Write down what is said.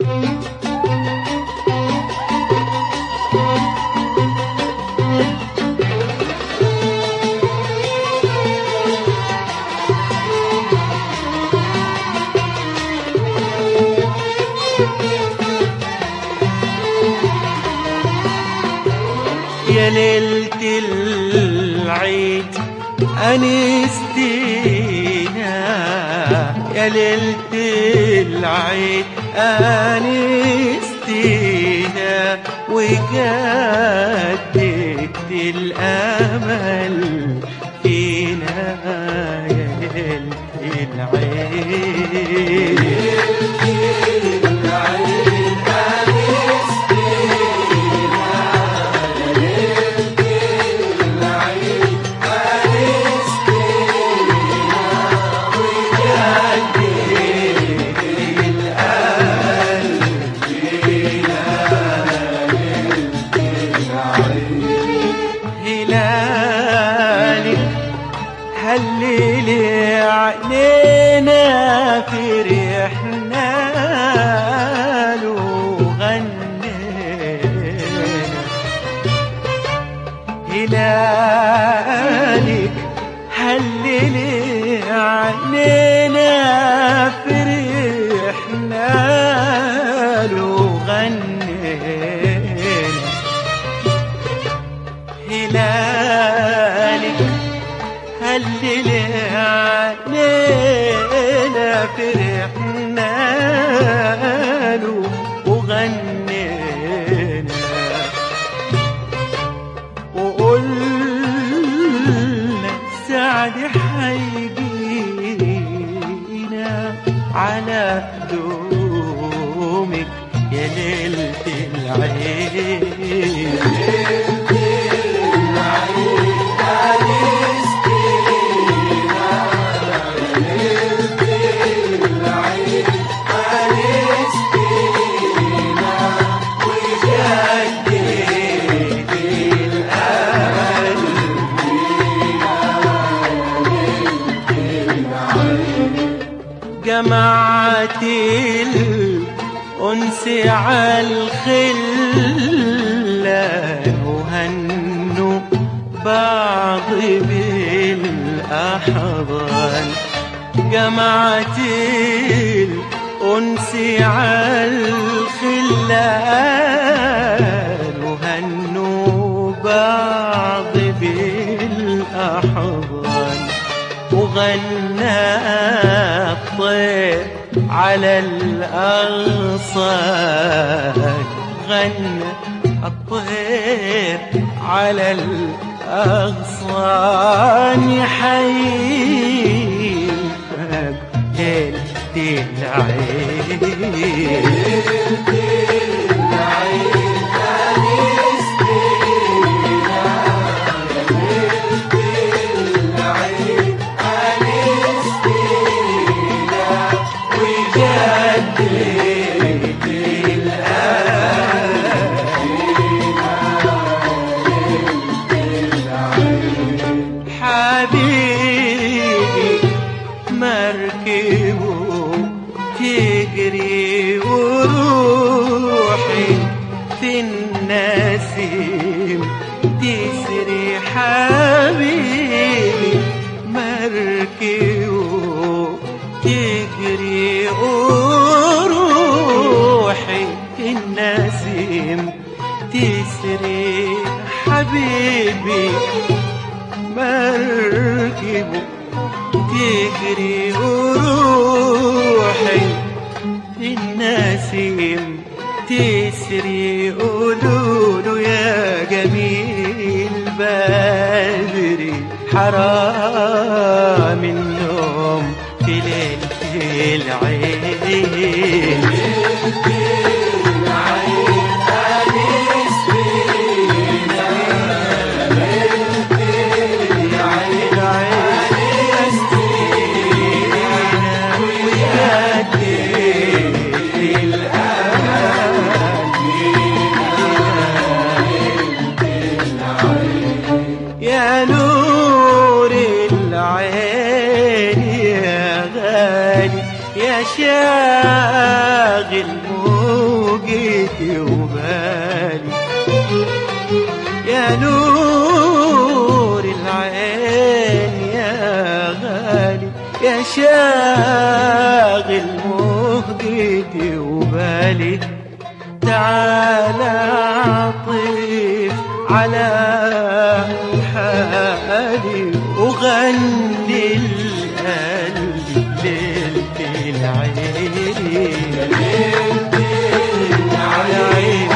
يا ليلة العيد أنستينا يا ليلة العيد أنستينا وجددت الأمل فينا يا ليلة العيد هلالي هللي عينينا فرحنا له غنينا هلالك هللي عينينا فرحنا له غنينا هلالك هللي علينا فرحنا له وغنينا وقلنا سعد حيجينا على دومك يا ليلة العيد جمعت الأنس على الخلة وهنوا بعض بالأحضان جمعت الأنس على الخلة وهنوا بعض بالأحضان وغنى الطير على الأغصان غنى الطير على الأغصان يحييك ليلة العيد حبيبي مركبه تجري وروحي في النسيم تسري حبيبي مركبه تجري وروحي في النسيم تسري حبيبي مركبه تجري وروحي في النسيم تسري قولوله يا جميل بدري حرام النوم في ليلة العيد يا نور العين يا غالي يا شاغل موجتي وبالي يا نور العين يا غالي يا شاغل مهجتي وبالي تعالى عطف على حالي وغني القلب ليلة العين ليلة العين